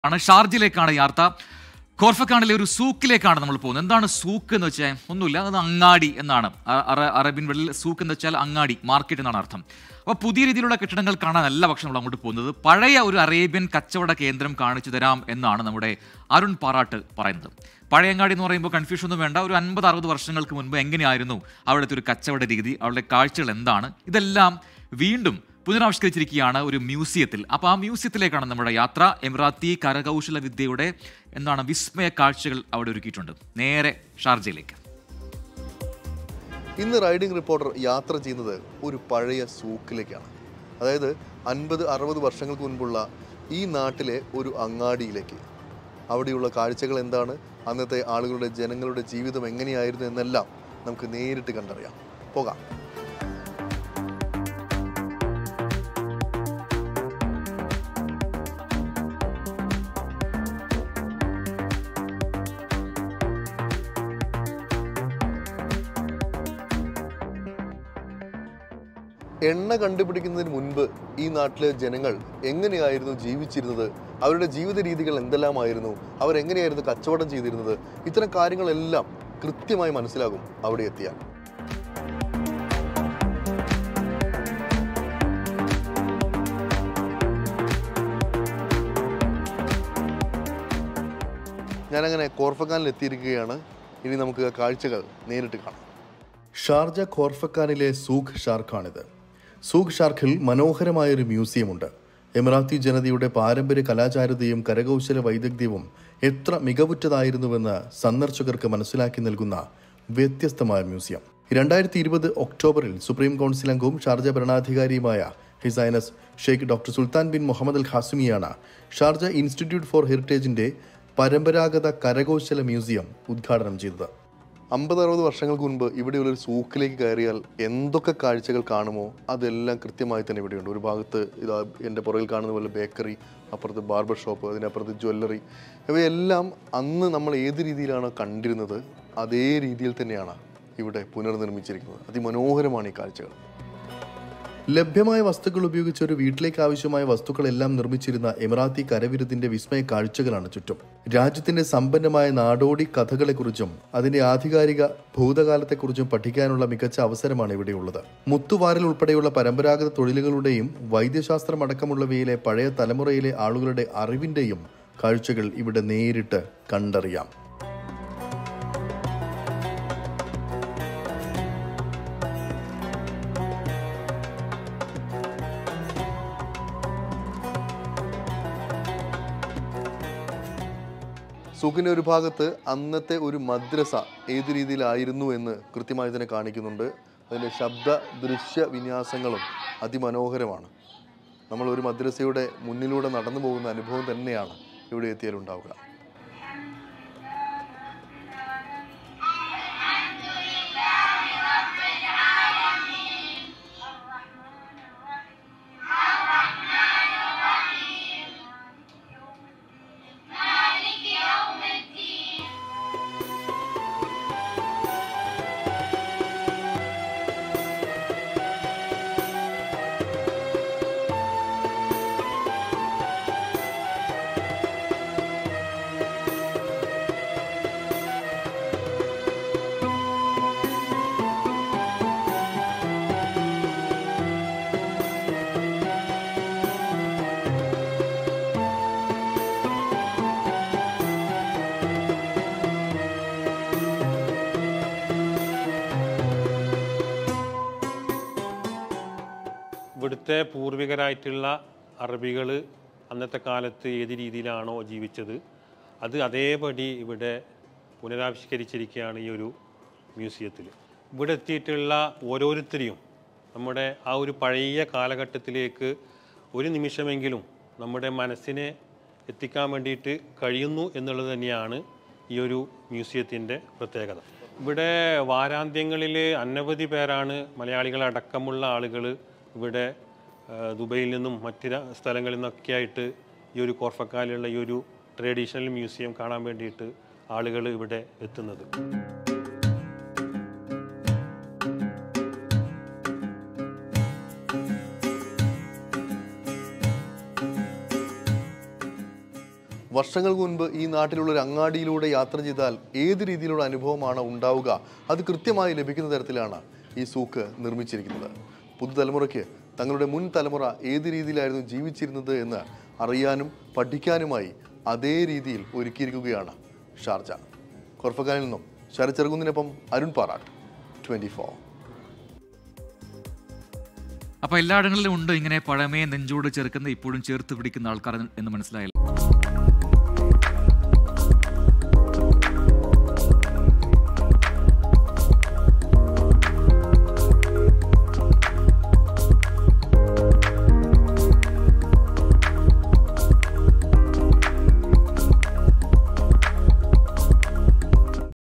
ആണ് ഷാർജിലേക്കാണ് യാത്ര കോർഫക്കാണിലെ ഒരു സൂക്കിലേക്കാണ് നമ്മൾ പോകുന്നത് എന്താണ് സൂക്ക് എന്ന് വെച്ചാൽ ഒന്നുമില്ല അത് അങ്ങാടി എന്നാണ് അ- അറ- അറബിൻ വെളിയിൽ സൂക്ക് എന്ന് വെച്ചാൽ അങ്ങാടി മാർക്കറ്റ് എന്നാണ് അർത്ഥം അപ്പോൾ പുതിയ രീതിയിലുള്ള കെട്ടിടങ്ങൾ കാണാനല്ല പക്ഷെ നമ്മൾ അങ്ങോട്ട് പോകുന്നത് പഴയ ഒരു അറേബ്യൻ കച്ചവട കേന്ദ്രം കാണിച്ചു തരാം എന്നാണ് നമ്മുടെ അരുൺ പാറാട്ട് പറയുന്നത് പഴയങ്ങാടി എന്ന് പറയുമ്പോൾ കൺഫ്യൂഷൻ ഒന്നും വേണ്ട ഒരു അൻപത് അറുപത് വർഷങ്ങൾക്ക് മുൻപ് എങ്ങനെയായിരുന്നു അവിടുത്തെ ഒരു കച്ചവട രീതി അവരുടെ കാഴ്ചകൾ എന്താണ് ഇതെല്ലാം വീണ്ടും പുനരാവിഷ്കരിച്ചിരിക്കുകയാണ് ഒരു മ്യൂസിയത്തിൽ അപ്പോൾ ആ മ്യൂസിയത്തിലേക്കാണ് നമ്മുടെ യാത്ര എമിറാത്തി കരകൗശല വിദ്യയുടെ എന്താണ് വിസ്മയ കാഴ്ചകൾ അവിടെ ഒരുക്കിയിട്ടുണ്ട് നേരെ ഷാർജയിലേക്ക് ഇന്ന് റൈഡിംഗ് റിപ്പോർട്ടർ യാത്ര ചെയ്യുന്നത് ഒരു പഴയ സൂക്കിലേക്കാണ് അതായത് അൻപത് അറുപത് വർഷങ്ങൾക്ക് മുൻപുള്ള ഈ നാട്ടിലെ ഒരു അങ്ങാടിയിലേക്ക് അവിടെയുള്ള കാഴ്ചകൾ എന്താണ് അന്നത്തെ ആളുകളുടെ ജനങ്ങളുടെ ജീവിതം എങ്ങനെയായിരുന്നു എന്നെല്ലാം നമുക്ക് നേരിട്ട് കണ്ടറിയാം പോകാം എണ്ണ കണ്ടുപിടിക്കുന്നതിന് മുൻപ് ഈ നാട്ടിലെ ജനങ്ങൾ എങ്ങനെയായിരുന്നു ജീവിച്ചിരുന്നത് അവരുടെ ജീവിത രീതികൾ എന്തെല്ലാമായിരുന്നു അവരെങ്ങനെയായിരുന്നു കച്ചവടം ചെയ്തിരുന്നത് ഇത്തരം കാര്യങ്ങളെല്ലാം കൃത്യമായി മനസ്സിലാകും അവിടെ എത്തിയാൽ ഞാനങ്ങനെ കോർഫക്കാനിൽ എത്തിയിരിക്കുകയാണ് ഇനി നമുക്ക് ആ കാഴ്ചകൾ നേരിട്ട് കാണാം ഷാർജ ഖോർഫക്കാനിലെ സൂഖ് ഷാർഖാണിത് സൂഖ് ഷാർഖിൽ മനോഹരമായൊരു മ്യൂസിയമുണ്ട് എമിറാത്തി ജനതയുടെ പാരമ്പര്യ കലാചാരതയും കരകൗശല വൈദഗ്ധ്യവും എത്ര മികവുറ്റതായിരുന്നുവെന്ന് സന്ദർശകർക്ക് മനസ്സിലാക്കി നൽകുന്ന വ്യത്യസ്തമായ മ്യൂസിയം രണ്ടായിരത്തി ഇരുപത് ഒക്ടോബറിൽ സുപ്രീം കൗൺസിൽ അംഗവും ഷാർജ ഭരണാധികാരിയുമായ his highness Sheikh doctor Sultan bin Muhammad Al ഖാസിമിയാണ് ഷാർജ ഇൻസ്റ്റിറ്റ്യൂട്ട് ഫോർ ഹെറിറ്റേജിന്റെ പരമ്പരാഗത കരകൗശല മ്യൂസിയം ഉദ്ഘാടനം ചെയ്തത് അമ്പത് അറുപത് വർഷങ്ങൾക്ക് മുൻപ് ഇവിടെയുള്ള ഒരു സൂക്കിലേക്ക് കയറിയാൽ എന്തൊക്കെ കാഴ്ചകൾ കാണുമോ അതെല്ലാം കൃത്യമായി തന്നെ ഇവിടെയുണ്ട് ഒരു ഭാഗത്ത് ഇതാ എൻ്റെ പുറകിൽ കാണുന്ന പോലെ ബേക്കറി അപ്പുറത്ത് ബാർബർ ഷോപ്പ് അതിനപ്പുറത്ത് ജ്വല്ലറി ഇവയെല്ലാം അന്ന് നമ്മൾ ഏത് രീതിയിലാണോ കണ്ടിരുന്നത് അതേ രീതിയിൽ തന്നെയാണ് ഇവിടെ പുനർനിർമ്മിച്ചിരിക്കുന്നത് അതിമനോഹരമാണ് ഈ കാഴ്ചകൾ ലഭ്യമായ വസ്തുക്കൾ ഉപയോഗിച്ച് ഒരു വീട്ടിലേക്ക് ആവശ്യമായ വസ്തുക്കളെല്ലാം നിർമ്മിച്ചിരുന്ന എമിറാത്തി കരവിരുതിന്റെ വിസ്മയ കാഴ്ചകളാണ് ചുറ്റും രാജ്യത്തിന്റെ സമ്പന്നമായ നാടോടി കഥകളെക്കുറിച്ചും അതിന്റെ ആധികാരിക ഭൂതകാലത്തെക്കുറിച്ചും പഠിക്കാനുള്ള മികച്ച അവസരമാണ് ഇവിടെയുള്ളത് മുത്തുവാരൽ ഉൾപ്പെടെയുള്ള പരമ്പരാഗത തൊഴിലുകളുടെയും വൈദ്യശാസ്ത്രം അടക്കമുള്ളവയിലെ പഴയ തലമുറയിലെ ആളുകളുടെ അറിവിന്റെയും കാഴ്ചകൾ ഇവിടെ നേരിട്ട് കണ്ടറിയാം സൂക്കിന്റെ ഒരു ഭാഗത്ത് അന്നത്തെ ഒരു മദ്രസ ഏത് രീതിയിലായിരുന്നു എന്ന് കൃത്യമായി തന്നെ കാണിക്കുന്നുണ്ട് അതിൻ്റെ ശബ്ദ ദൃശ്യ വിന്യാസങ്ങളും അതിമനോഹരമാണ് നമ്മൾ ഒരു മദ്രസയുടെ മുന്നിലൂടെ നടന്നു പോകുന്ന അനുഭവം തന്നെയാണ് ഇവിടെ എത്തിയാൽ ഉണ്ടാവുക ഇവിടുത്തെ പൂർവികരായിട്ടുള്ള അറബികൾ അന്നത്തെ കാലത്ത് ഏത് രീതിയിലാണോ ജീവിച്ചത് അത് അതേപടി ഇവിടെ പുനരാവിഷ്കരിച്ചിരിക്കുകയാണ് ഈ ഒരു മ്യൂസിയത്തിൽ ഇവിടെ എത്തിയിട്ടുള്ള ഓരോരുത്തരെയും നമ്മുടെ ആ ഒരു പഴയ കാലഘട്ടത്തിലേക്ക് ഒരു നിമിഷമെങ്കിലും നമ്മുടെ മനസ്സിനെ എത്തിക്കാൻ വേണ്ടിയിട്ട് കഴിയുന്നു എന്നുള്ളത് തന്നെയാണ് ഈ ഒരു മ്യൂസിയത്തിൻ്റെ പ്രത്യേകത ഇവിടെ വാരാന്ത്യങ്ങളിൽ അനവധി പേരാണ് മലയാളികളടക്കമുള്ള ആളുകൾ ഇവിടെ ആ, ദുബൈയിൽ നിന്നും മറ്റ് ര- സ്ഥലങ്ങളിൽ നിന്നൊക്കെ ആയിട്ട് ഈ ഒരു കോർഫക്കാലുള്ള ഈ ഒരു ട്രഡീഷണൽ മ്യൂസിയം കാണാൻ വേണ്ടിയിട്ട് ആളുകൾ ഇവിടെ എത്തുന്നത് വർഷങ്ങൾക്ക് മുൻപ് ഈ നാട്ടിലുള്ള ഒരു അങ്ങാടിയിലൂടെ യാത്ര ചെയ്താൽ ഏത് രീതിയിലുള്ള അനുഭവമാണ് ഉണ്ടാവുക അത് കൃത്യമായി ലഭിക്കുന്ന തരത്തിലാണ് ഈ സൂക്ക് നിർമ്മിച്ചിരിക്കുന്നത് പുതുതലമുറയ്ക്ക് തങ്ങളുടെ മുൻ തലമുറ ഏത് രീതിയിലായിരുന്നു ജീവിച്ചിരുന്നത് എന്ന് അറിയാനും പഠിക്കാനുമായി അതേ രീതിയിൽ ഒരുക്കിയിരിക്കുകയാണ് ഷാർജ കൊർഫഖാനിൽ നിന്നും ശരച്ചെറുകുന്നതിനൊപ്പം അരുൺ പാറാട്ട് ട്വൻറ്റി ഫോർ അപ്പൊ എല്ലായിടങ്ങളിലും ഉണ്ട് ഇങ്ങനെ പഴമയെ നെഞ്ചോട് ചേർക്കുന്ന ഇപ്പോഴും ചേർത്ത് പിടിക്കുന്ന ആൾക്കാർ എന്ന് മനസ്സിലായല്ലോ